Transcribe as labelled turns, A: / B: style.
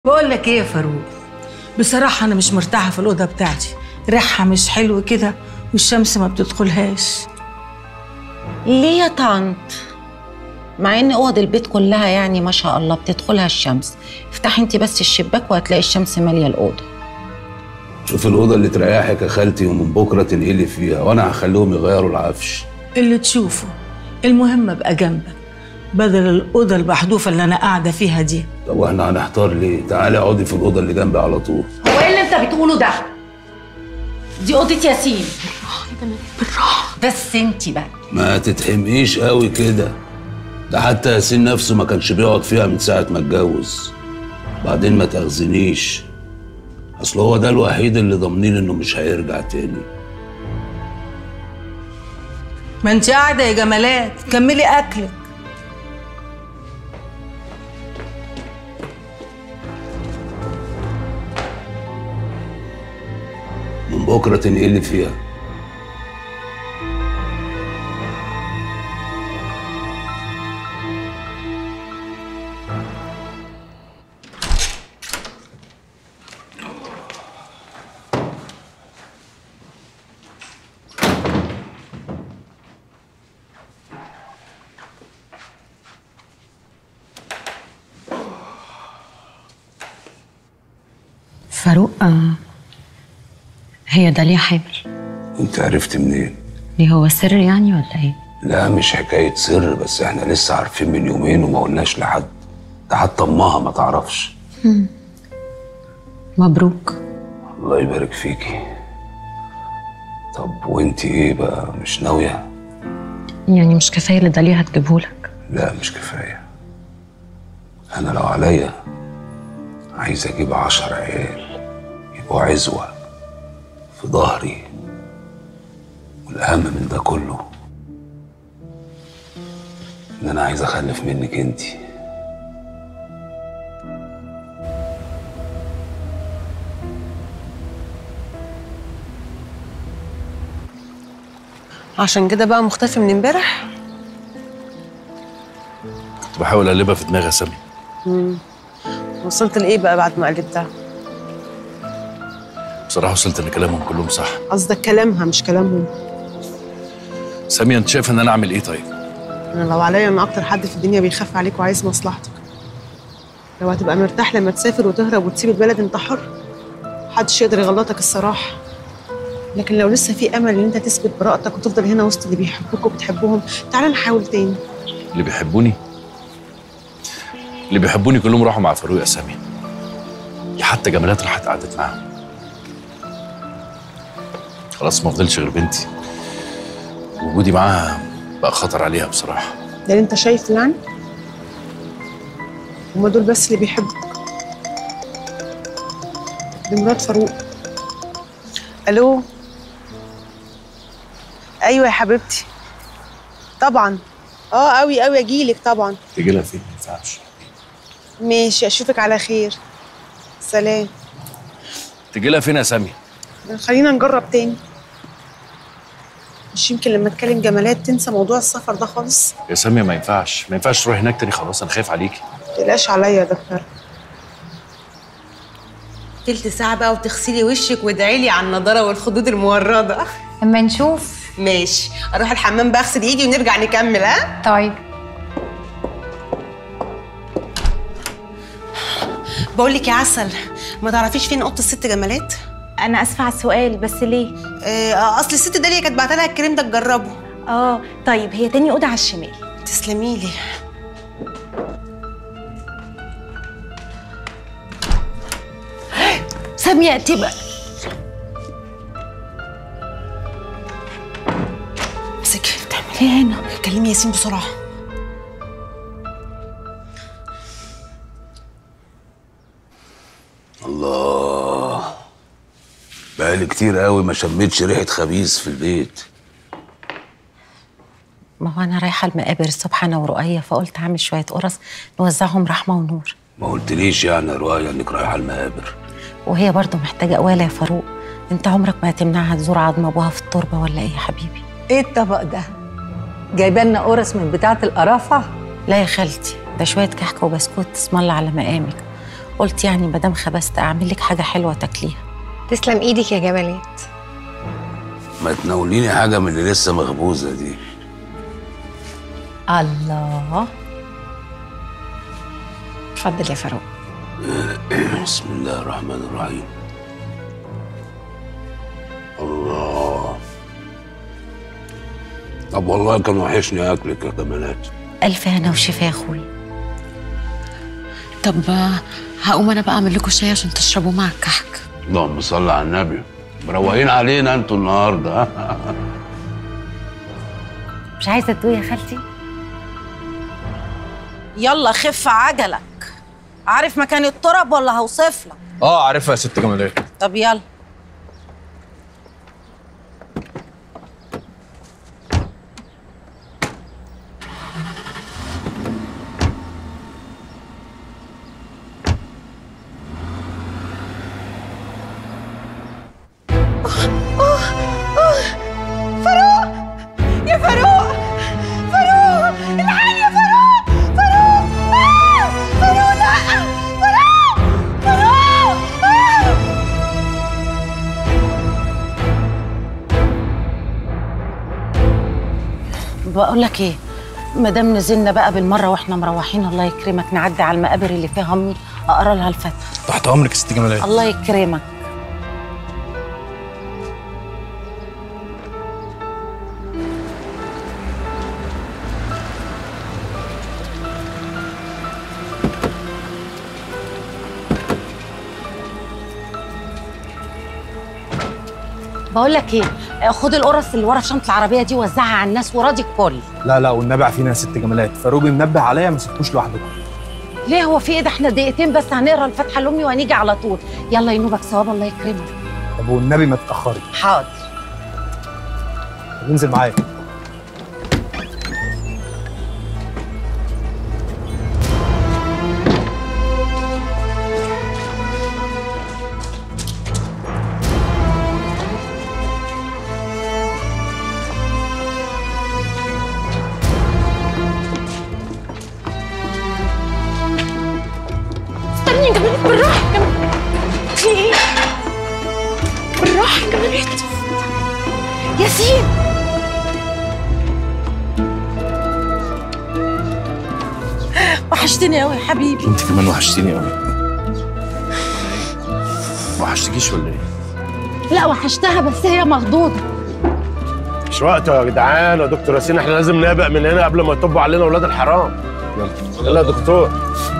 A: بقول لك ايه يا فاروق بصراحة أنا مش مرتاحة في الأوضة بتاعتي ريحها مش حلو كده والشمس ما بتدخلهاش
B: ليه يا طنط مع ان اوض البيت كلها يعني ما شاء الله بتدخلها الشمس افتحي انت بس الشباك وهتلاقي الشمس ماليه الاوضه
C: شوف الأوضة اللي تريحك يا خالتي ومن بكرة تنقلي فيها وأنا هخليهم يغيروا العفش
A: اللي تشوفه المهم أبقى جنبك بدل الأوضة المحذوفة اللي أنا قاعدة فيها دي
C: طب واحنا هنحتار ليه؟ تعالي اقعدي في الأوضة اللي جنبي على طول
B: هو ايه اللي انت بتقوله ده دي اوضه ياسين بالراحه بس انت بقى
C: ما تتحمقيش قوي كده ده حتى ياسين نفسه ما كانش بيقعد فيها من ساعة ما اتجوز بعدين ما تأخذنيش أصل هو ده الوحيد اللي ضامنين إنه مش هيرجع تاني
A: ما أنت قاعدة يا جمالات كملي أكلك
C: من بكرة تنقلي فيها
D: فاروق آه، هي داليا حامل
C: أنت عرفت منين؟
D: ليه هو سر يعني ولا ايه؟
C: لا مش حكاية سر بس احنا لسه عارفين من يومين وما قلناش لحد ده حتى أمها ما تعرفش
D: مبروك
C: الله يبارك فيكي طب وانت ايه بقى مش ناوية؟
D: يعني مش كفايه اللي داليا هتجيبهولك
C: لا مش كفاية أنا لو عليا عايز أجيب عشر عيال يبقوا عزوة في ظهري والأهم من ده كله إن أنا عايز أخلف منك أنتي
E: عشان كده بقى مختفي من امبارح
F: كنت بحاول اقلبها في دماغي يا سامي
E: وصلت لايه بقى بعد ما قلبتها
F: بصراحه وصلت ان كلامهم كلهم صح
E: قصدك كلامها مش كلامهم
F: سامي انت شايف ان انا اعمل ايه طيب
E: انا لو عليا انا اكتر حد في الدنيا بيخاف عليك وعايز مصلحتك لو هتبقى مرتاح لما تسافر وتهرب وتسيب البلد انت حر محدش يقدر يغلطك الصراحه لكن لو لسه في امل ان انت تثبت براءتك وتفضل هنا وسط اللي بيحبوك وبتحبهم تعالى نحاول تاني
F: اللي بيحبوني اللي بيحبوني كلهم راحوا مع فاروق يا سامي حتى جمالات راحت قعدت معاهم خلاص ما فضلش غير بنتي وجودي معاها بقى خطر عليها بصراحه
E: ده اللي انت شايفه يعني هما دول بس اللي بيحبك دي مرات فاروق الو ايوه يا حبيبتي طبعا اه قوي قوي اجيلك طبعا
F: تيجي لها فين ما ينفعش
E: ماشي اشوفك على خير سلام
F: تيجي لها فين يا سامي
E: خلينا نجرب تاني مش يمكن لما اتكلم جمالات تنسى موضوع السفر ده خالص
F: يا سامي ما ينفعش ما ينفعش تروح هناك تاني خلاص انا خايف عليكي
E: متقلقش عليا يا دكتور
G: تلت ساعة بقى وتغسلي وشك وادعي لي على النضارة والخدود الموردة
H: اما نشوف
G: ماشي اروح الحمام بقى اغسل ايدي ونرجع نكمل ها
H: طيب
G: بقول لك يا عسل ما تعرفيش فين اوضه الست جمالات
H: انا اسفه على السؤال بس ليه
G: آه اصل الست داليا كانت بعت لها الكريم ده تجربه
H: اه طيب هي تاني اوضه على الشمال
G: تسلمي لي
B: ساميه تبقى
G: امسكي بتعملي ايه هنا كلمي ياسين بسرعه
C: الله بقالي كتير قوي ما شميتش ريحة خبيث في البيت
B: ما هو انا رايحه المقابر الصبح انا ورؤيه فقلت اعمل شويه قرص نوزعهم رحمه ونور
C: ما قلتليش يعني يا رؤية انك رايحة المقابر
B: وهي برضه محتاجه قواله يا فاروق انت عمرك ما هتمنعها تزور عظم ابوها في التربه ولا ايه يا حبيبي
A: إيه الطبق ده؟ جايبه لنا قرص من بتاعة القرافة؟
B: لا يا خالتي ده شويه كحك وبسكوت اسم الله على مقامك قلت يعني مدام خبست اعمل لك حاجه حلوه تاكليها
I: تسلم ايدك يا جمالات
C: ما تناوليني حاجه من اللي لسه مخبوزه دي
B: الله
I: اتفضل يا فاروق
C: بسم الله الرحمن الرحيم الله طب والله كان وحشني اكلك يا كمالات
B: الف هنا وشفا يا اخوي
D: طب آه، هقوم انا بقى اعمل لكم شاي عشان تشربوا مع الكحك
C: اللهم صل على النبي مروقين علينا انتوا النهارده
H: مش عايزه تدوقي يا خالتي
B: يلا خف عجلك عارف مكان التراب ولا هوصف لك
F: اه عارفها يا ست جمالات
B: طب يلا
H: يا فاروق فاروق الحقني يا فاروق فاروق آه! فاروق لا فاروق فاروق آه!
B: بقول لك ايه مدام نزلنا بقى بالمره واحنا مروحين الله يكرمك نعدي على المقابر اللي فيها امي اقرا لها الفتح
F: تحت امرك يا ست جمالات
B: الله يكرمك بقول لك ايه خد القرص اللي ورا في شنطه العربيه دي وزعها على الناس وراضي الكل
J: لا لا والنبي عارفين يا ست جمالات فاروق منبه عليا ما سبتوش لوحدكم
B: ليه هو في ايه ده احنا دقيقتين بس هنقرا الفاتحه لامي وهنيجي على طول يلا ينوبك ثواب الله يكرمك
J: طب والنبي ما تتاخري
B: حاضر
J: طب انزل معايا
H: استني يا جمالات بالراحه يا جمالات في ايه؟ بالراحه يا جمالات ياسين
B: وحشتني قوي يا حبيبي
F: انت كمان وحشتيني قوي وحشتكيش ولا ايه؟
B: لا وحشتها بس هي مخضوضه
K: مش وقته يا جدعان يا دكتور ياسين احنا لازم نابق من هنا قبل ما يطبوا علينا اولاد الحرام
F: يلا
K: يلا يا دكتور